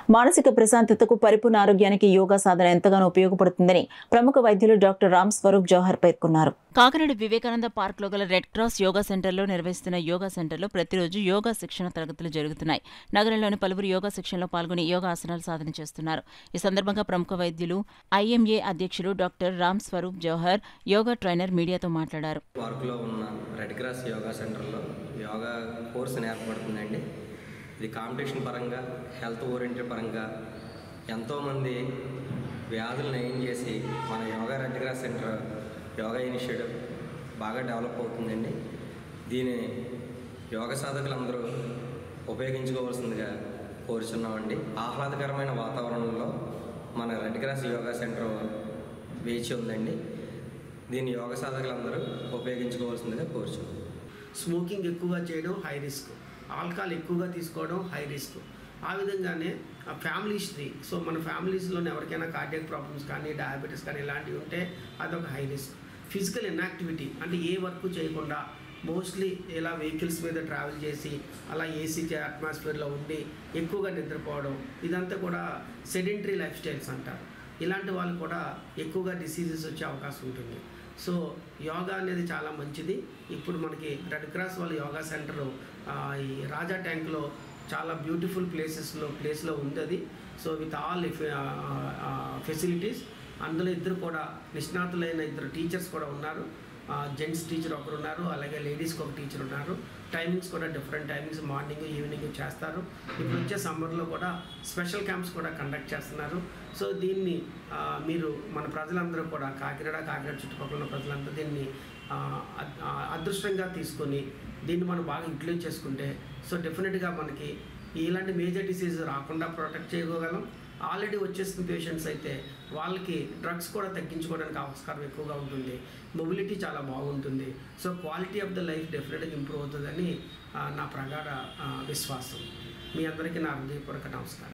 మానసిక ప్రశాంతతకు పరిపూర్ణ ఆరోగ్యానికి యోగా సాధన ఎంతగానో ఉపయోగపడుతుందని ప్రముఖ వైద్యులు డాక్టర్ రామ్ స్వరూప్ జవహర్ పేర్కొన్నారు కాకినాడ వివేకానంద పార్క్ లో గల రెడ్ క్రాస్ యోగా సెంటర్లో నిర్వహిస్తున్న యోగా సెంటర్లో ప్రతిరోజు యోగా శిక్షణ తరగతులు జరుగుతున్నాయి నగరంలోని పలువురు యోగా శిక్షణలో పాల్గొని యోగా ఆసనాలు సాధన చేస్తున్నారు ఈ సందర్భంగా ప్రముఖ వైద్యులు ఐఎంఏ అధ్యక్షులు డాక్టర్ రామ్ స్వరూప్ జవహర్ యోగా ట్రైనర్ మీడియాతో మాట్లాడారు పార్కులో ఉన్న రెడ్ క్రాస్ యోగా సెంటర్లో యోగా కోర్స్ నేర్పబడుతుందండి ఇది కాంపిటీషన్ పరంగా హెల్త్ ఓరియంటెడ్ పరంగా ఎంతోమంది వ్యాధులు నయం చేసి మన yoga red cross centre yoga initiative బాగా డెవలప్ అవుతుందండి దీని యోగ సాధకులందరూ ఉపయోగించుకోవాల్సిందిగా కోరుచున్నామండి ఆహ్లాదకరమైన వాతావరణంలో మన రెడ్ క్రాస్ యోగా సెంటర్ వేచి ఉందండి దీన్ని యోగ సాధకులందరూ ఉపయోగించుకోవాల్సిందిగా కోరుచున్నాం స్మోకింగ్ ఎక్కువగా చేయడం హై రిస్క్ ఆల్కహాల్ ఎక్కువగా తీసుకోవడం హై రిస్క్ ఆ విధంగానే ఆ ఫ్యామిలీ హిస్టరీ సో మన ఫ్యామిలీస్లో ఎవరికైనా కార్డియక్ ప్రాబ్లమ్స్ కానీ డయాబెటీస్ కానీ ఇలాంటివి ఉంటే అదొక హై రిస్క్ ఫిజికల్ ఇన్యాక్టివిటీ అంటే ఏ వర్క్ చేయకుండా మోస్ట్లీ ఇలా వెహికల్స్ మీద ట్రావెల్ చేసి అలా ఏసీ అట్మాస్ఫియర్లో ఉండి ఎక్కువగా నిద్రపోవడం ఇదంతా కూడా సెడెంటరీ లైఫ్ స్టైల్స్ అంటారు ఇలాంటి వాళ్ళు కూడా ఎక్కువగా డిసీజెస్ వచ్చే అవకాశం ఉంటుంది సో యోగా అనేది చాలా మంచిది ఇప్పుడు మనకి రెడ్ క్రాస్ వాళ్ళ యోగా సెంటర్ ఈ రాజా ట్యాంక్లో చాలా బ్యూటిఫుల్ ప్లేసెస్లో ప్లేస్లో ఉంది అది సో విత్ ఆల్ ఫెసిలిటీస్ అందులో ఇద్దరు కూడా నిష్ణాతులైన ఇద్దరు టీచర్స్ కూడా ఉన్నారు జెంట్స్ టీచర్ ఒకరు ఉన్నారు అలాగే లేడీస్కి ఒక టీచర్ ఉన్నారు టైమింగ్స్ కూడా డిఫరెంట్ టైమింగ్స్ మార్నింగ్ ఈవినింగ్ చేస్తారు ఇప్పుడు వచ్చే సమ్మర్లో కూడా స్పెషల్ క్యాంప్స్ కూడా కండక్ట్ చేస్తున్నారు సో దీన్ని ఆ, మీరు మన ప్రజలందరూ కూడా కాకినాడ కాకినాడ చుట్టుపక్కల ఉన్న ప్రజలందరూ దీన్ని ఆ, అద్- ఆ, అదృష్టంగా తీసుకొని దీన్ని మనం బాగా యూటిలైజ్ చేసుకుంటే సో డెఫినెట్గా మనకి ఇలాంటి మేజర్ డిసీజ్ రాకుండా ప్రొటెక్ట్ చేయగలం ఆల్రెడీ వచ్చేసిన పేషెంట్స్ అయితే వాళ్ళకి డ్రగ్స్ కూడా తగ్గించుకోవడానికి ఆస్కారం ఎక్కువగా ఉంటుంది మొబిలిటీ చాలా బాగుంటుంది so quality of the life డెఫినెట్గా ఇంప్రూవ్ అవుతుందని ఆ, నా ప్రగాఢ ఆ, విశ్వాసం మీ అందరికీ నా హృదయపూర్వక నమస్కారం